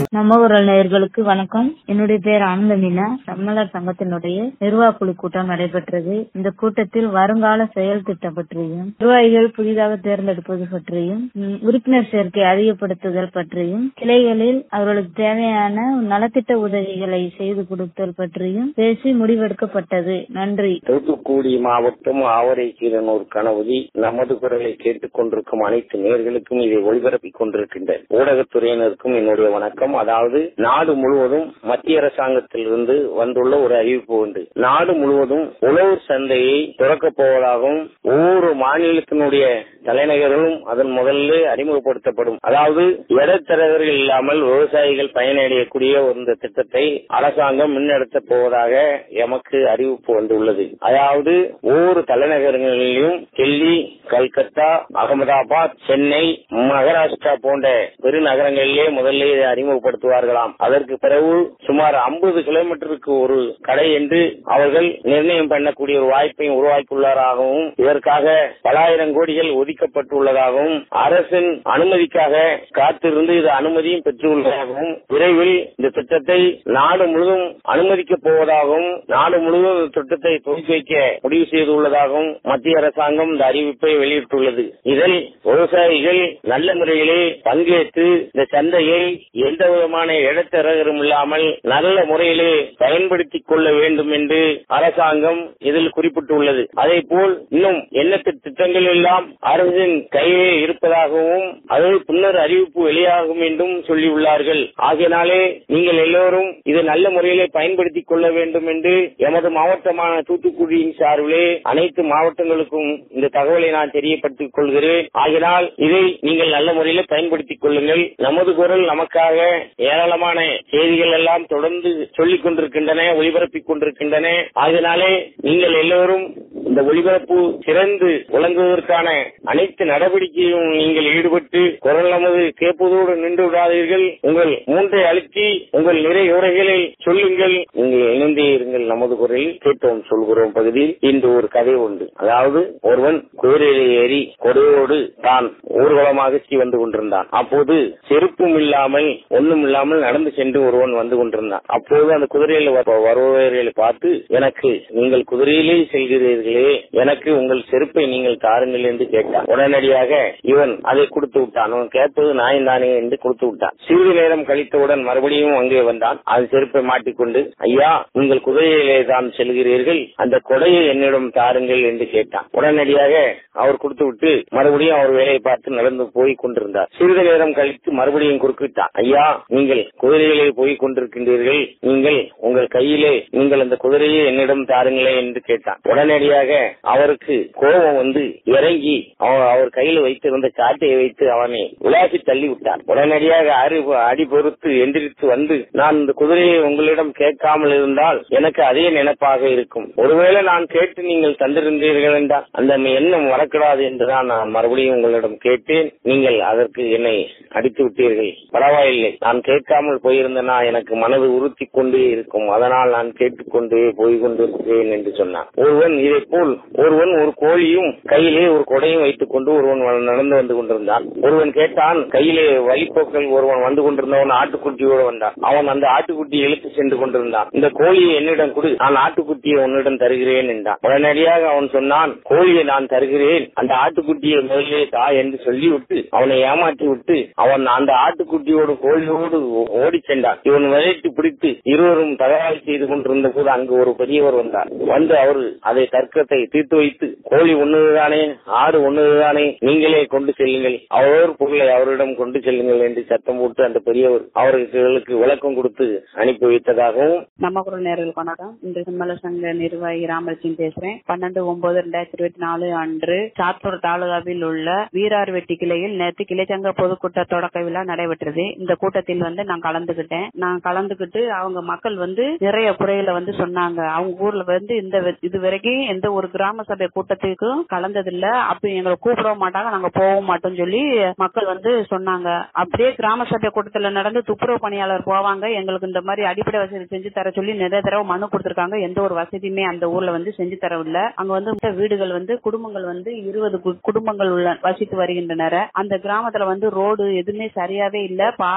நம்ம ஊரல் நேயர்களுக்கு வணக்கம் என்னுடைய பேர் ஆனந்தமீனா சம்மலர் சங்கத்தினுடைய நிர்வாக குழு கூட்டம் நடைபெற்றது இந்த கூட்டத்தில் வருங்கால செயல் திட்டம் பற்றியும் நிர்வாகிகள் புதிதாக தேர்ந்தெடுப்பது பற்றியும் ம், உறுப்பினர் சேர்க்கை அதிகப்படுத்துதல் பற்றியும் கிளைகளில் அவர்களுக்கு தேவையான நலத்திட்ட உதவிகளை செய்து கொடுத்தல் பற்றியும் பேசி முடிவெடுக்கப்பட்டது நன்றி தூத்துக்குடி மாவட்டம் ஆவரைக்கீரனூர் கணவதி நமது குரலை கேட்டுக் கொண்டிருக்கும் அனைத்து நேர்களுக்கும் இதை ஒளிபரப்பிக் கொண்டிருக்கின்ற ஊடகத்துறையினருக்கும் என்னுடைய வணக்கம் அதாவது நாடு முழுவதும் மத்திய அரசாங்கத்திலிருந்து வந்துள்ள ஒரு அறிவிப்பு உண்டு நாடு முழுவதும் உழவர் சந்தையை திறக்கப் போவதாகவும் ஒவ்வொரு மாநிலத்தினுடைய தலைநகர்களும் அதன் முதல்ல அறிமுகப்படுத்தப்படும் அதாவது இடத்தரகர்கள் இல்லாமல் விவசாயிகள் பயனடையக்கூடிய ஒரு இந்த திட்டத்தை அரசாங்கம் முன்னெடுத்த போவதாக எமக்கு அறிவிப்பு வந்துள்ளது அதாவது ஒவ்வொரு தலைநகரங்களிலும் டெல்லி கல்கத்தா அகமதாபாத் சென்னை மகாராஷ்டிரா போன்ற பெருநகரங்களிலே முதல்ல இதை அறிமுகப்படுத்துவார்களாம் அதற்கு பிறகு சுமார் 50 கிலோமீட்டருக்கு ஒரு கடை என்று அவர்கள் நிர்ணயம் பண்ணக்கூடிய ஒரு வாய்ப்பையும் உருவாக்கியுள்ளதாகவும் இதற்காக பலாயிரம் கோடிகள் ஒதுக்கப்பட்டுள்ளதாகவும் அரசின் அனுமதிக்காக காத்திருந்து இது அனுமதியும் பெற்றுள்ளதாகவும் விரைவில் இந்த திட்டத்தை நாடு முழுவதும் அனுமதிக்கப் போவதாகவும் நாடு முழுவதும் இந்த திட்டத்தை துவக்கி வைக்க முடிவு செய்துள்ளதாகவும் மத்திய அரசாங்கம் இந்த அறிவிப்பை வெளியிட்டுள்ளது இதில் விவசாயிகள் நல்ல முறையிலே பங்கேற்று இந்த சந்தையை எந்த விதமான இடத்தரகரும் இல்லாமல் நல்ல முறையிலே பயன்படுத்திக் கொள்ள வேண்டும் என்று அரசாங்கம் இதில் குறிப்பிட்டுள்ளது அதே போல் இன்னும் எண்ணற்ற திட்டங்கள் எல்லாம் அரசின் கையிலே இருப்பதாகவும் அது பின்னர் அறிவிப்பு வெளியாகும் என்றும் சொல்லியுள்ளார்கள் ஆகையினாலே நீங்கள் எல்லோரும் இதை நல்ல முறையிலே பயன்படுத்திக் கொள்ள வேண்டும் என்று எமது மாவட்டமான தூத்துக்குடியின் சார்பிலே அனைத்து மாவட்டங்களுக்கும் இந்த தகவலை நான் தெரியப்படுத்திக் கொள்கிறேன் ஆகினால் இதை நீங்கள் நல்ல முறையிலே பயன்படுத்திக் கொள்ளுங்கள் நமது குரல் நமக்காக ஏராளமான செய்திகள் எல்லாம் தொடர்ந்து சொல்லிக் கொண்டிருக்கின்றன ஒளிபரப்பிக் கொண்டிருக்கின்றன ஆகினாலே நீங்கள் எல்லோரும் இந்த ஒளிபரப்பு சிறந்து விளங்குவதற்கான அனைத்து நடவடிக்கையும் நீங்கள் ஈடுபட்டு குரல் நமது கேட்பதோடு நின்று விடாதீர்கள் உங்கள் மூன்றை அழுத்தி உங்கள் நிறை உரைகளை சொல்லுங்கள் நீங்கள் இணைந்தே இருங்கள் நமது குரலில் கேட்டோம் சொல்கிறோம் பகுதியில் இன்று ஒரு கதை உண்டு அதாவது ஒருவன் குதிரையிலே ஏறி கொடையோடு தான் ஊர்வலமாக சுற்றி வந்து கொண்டிருந்தான் அப்போது செருப்பும் இல்லாமல் ஒண்ணும் இல்லாமல் நடந்து சென்று ஒருவன் வந்து கொண்டிருந்தான் அப்போது அந்த குதிரையில் வ- வருபவர்களை பார்த்து எனக்கு நீங்கள் குதிரையிலே செல்கிறீர்களே எனக்கு உங்கள் செருப்பை நீங்கள் தாருங்கள் என்று கேட்டான் உடனடியாக இவன் அதை கொடுத்து விட்டான் அவன் கேட்பது நாயம் தானே என்று கொடுத்து விட்டான் சிறிது நேரம் கழித்தவுடன் மறுபடியும் அங்கே வந்தான் அது செருப்பை மாட்டிக்கொண்டு ஐயா நீங்கள் குதிரையிலே தான் செல்கிறீர்கள் அந்த கொடையை என்னிடம் தாருங்கள் என்று கேட்டான் உடனடியாக அவர் கொடுத்து விட்டு மறுபடியும் அவர் வேலையை பார்த்து நடந்து போய் கொண்டிருந்தார் சிறிது நேரம் கழித்து மறுபடியும் குறுக்கிட்டான் ஐயா நீங்கள் குதிரையிலே போய் கொண்டிருக்கின்றீர்கள் நீங்கள் உங்கள் கையிலே நீங்கள் அந்த குதிரையை என்னிடம் தாருங்களே என்று கேட்டான் உடனடியாக அவருக்கு கோபம் வந்து இறங்கி அவ- அவர் கையில் வைத்திருந்த சாட்டையை வைத்து அவனை விளாசி தள்ளி விட்டார் உடனடியாக அறி அடி பொறுத்து எந்திரித்து வந்து நான் இந்த குதிரையை உங்களிடம் கேட்காமல் இருந்தால் எனக்கு அதே நினைப்பாக இருக்கும் ஒருவேளை நான் கேட்டு நீங்கள் தந்திருந்தீர்கள் என்றால் அந்த எண்ணம் வரக்கூடாது என்றுதான் நான் மறுபடியும் உங்களிடம் கேட்டேன் நீங்கள் அதற்கு என்னை அடித்து விட்டீர்கள் பரவாயில்லை நான் கேட்காமல் போயிருந்தனா எனக்கு மனது உறுத்தி கொண்டே இருக்கும் அதனால் நான் கேட்டுக்கொண்டே போய் கொண்டிருக்கிறேன் என்று சொன்னான் ஒருவன் இதை போல் ஒருவன் ஒரு கோழியும் கையிலே ஒரு கொடையும் வைத்துக் கொண்டு ஒருவன் வ- நடந்து வந்து கொண்டிருந்தான் ஒருவன் கேட்டான் கையிலே வழிப்போக்கல் ஒருவன் வந்து கொண்டிருந்தவன் ஆட்டுக்குட்டியோடு வந்தான் அவன் அந்த ஆட்டுக்குட்டியை இழுத்து சென்று கொண்டிருந்தான் இந்த கோழியை என்னிடம் கொடு நான் ஆட்டுக்குட்டியை உன்னிடம் தருகிறேன் என்றான் உடனடியாக அவன் சொன்னான் கோழியை நான் தருகிறேன் அந்த ஆட்டுக்குட்டியை முதலிலே தா என்று சொல்லிவிட்டு அவனை ஏமாற்றி விட்டு அவன் அந்த ஆட்டுக்குட்டியோடு கோழியோடு ஓ- ஓடிச் சென்றான் இவன் விளையாட்டு பிடித்து இருவரும் தகராறு செய்து கொண்டிருந்த போது அங்கு ஒரு பெரியவர் வந்தார் வந்து அவர் அதை தர்க்கத்தை தீர்த்து வைத்து கோழி ஒண்ணுதானே ஆடு ஒண்ணுதானே நீங்களே கொண்டு செல்லுங்கள் அவர் பொருளை அவரிடம் கொண்டு செல்லுங்கள் என்று சத்தம் போட்டு அந்த பெரியவர் அவர்களுக்கு விளக்கம் கொடுத்து அனுப்பி வைத்ததாகவும் நம்ம குரல் நேர்களுக்கு வணக்கம் இன்று செம்மல சங்க நிர்வாகி ராமலட்சுமி பேசுறேன் பன்னெண்டு ஒன்பது ரெண்டாயிரத்தி இருபத்தி நாலு அன்று சாத்தூர் தாலுகாவில் உள்ள வீரார்வெட்டி கிளையில் நேற்று கிளைச்சங்க பொதுக்கூட்ட தொடக்க விழா நடைபெற்றது இந்த கூட்டத்தில் வந்து நான் கலந்துகிட்டேன் நான் கலந்துகிட்டு அவங்க மக்கள் வந்து நிறைய குறைகளை வந்து சொன்னாங்க அவங்க ஊர்ல வந்து இந்த வ- இது வரைக்கும் எந்த ஒரு கிராம சபை கூட்டத்துக்கும் கலந்ததில்ல அப்படி எங்களை கூப்பிட மாட்டாங்க நாங்க போகவும் மாட்டோம் சொல்லி மக்கள் வந்து சொன்னாங்க அப்படியே கிராம சபை கூட்டத்துல நடந்து துப்புரவு பணியாளர் போவாங்க எங்களுக்கு இந்த மாதிரி அடிப்படை வசதி செஞ்சு தர சொல்லி நிறைய தடவை மனு கொடுத்திருக்காங்க எந்த ஒரு வசதியுமே அந்த ஊர்ல வந்து செஞ்சு தரவில்லை அங்க வந்து மொத்த வீடுகள் வந்து குடும்பங்கள் வந்து இருபது குடும்பங்கள் உள்ள வசித்து வருகின்றனர் அந்த கிராமத்துல வந்து ரோடு எதுவுமே சரியாவே இல்ல பாதையும் இல்ல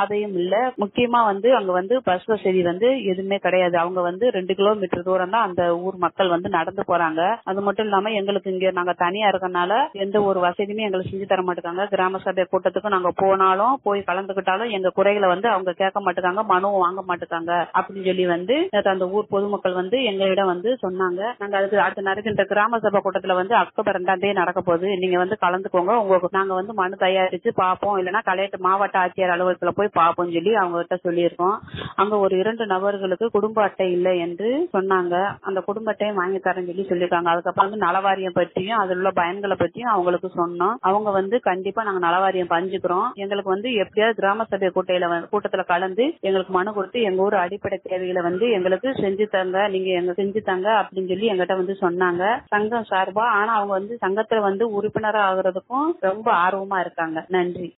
இல்ல முக்கியமா வந்து அங்க வந்து பஸ் வசதி வந்து எதுவுமே கிடையாது அவங்க வந்து ரெண்டு கிலோமீட்டர் தூரம் தான் அந்த ஊர் மக்கள் வந்து நடந்து போறாங்க அது மட்டும் இல்லாம எங்களுக்கு இங்க நாங்க தனியா இருக்கறனால எந்த ஒரு வசதியுமே எங்களுக்கு செஞ்சு தர மாட்டாங்க கிராம சபை கூட்டத்துக்கு நாங்க போனாலும் போய் கலந்துக்கிட்டாலும் எங்க குறைகளை வந்து அவங்க கேட்க மாட்டாங்க மனுவும் வாங்க மாட்டாங்க அப்படின்னு சொல்லி வந்து நேத்து அந்த ஊர் பொதுமக்கள் வந்து எங்களிடம் வந்து சொன்னாங்க நாங்க அதுக்கு அடுத்து நடக்கின்ற கிராம சபை கூட்டத்துல வந்து அக்டோபர் ரெண்டாம் தேதி நடக்க போகுது நீங்க வந்து கலந்துக்கோங்க உங்களுக்கு நாங்க வந்து மனு தயாரிச்சு பார்ப்போம் இல்லைன்னா கலெக்டர் மாவட்ட ஆட்சியர் அலுவலகத்துல போய் பார்ப்போம் சொல்லி அவங்க கிட்ட சொல்லியிருக்கோம் அங்க ஒரு இரண்டு நபர்களுக்கு குடும்ப அட்டை இல்லை என்று சொன்னாங்க அந்த குடும்ப அட்டையை வாங்கி தரேன்னு சொல்லி சொல்லியிருக்காங்க அதுக்கப்புறம் வந்து நலவாரியம் பற்றியும் அதில் உள்ள பயன்களை பற்றியும் அவங்களுக்கு சொன்னோம் அவங்க வந்து கண்டிப்பா நாங்க நலவாரியம் பஞ்சுக்கிறோம் எங்களுக்கு வந்து எப்படியாவது கிராம சபை கூட்டையில வந்து- கூட்டத்துல கலந்து எங்களுக்கு மனு கொடுத்து எங்க ஊர் அடிப்படை தேவைகளை வந்து எங்களுக்கு செஞ்சு தங்க நீங்க எங்க செஞ்சு தங்க அப்படின்னு சொல்லி எங்கிட்ட வந்து சொன்னாங்க சங்கம் சார்பா ஆனா அவங்க வந்து சங்கத்துல வந்து உறுப்பினரா ஆகுறதுக்கும் ரொம்ப ஆர்வமா இருக்காங்க நன்றி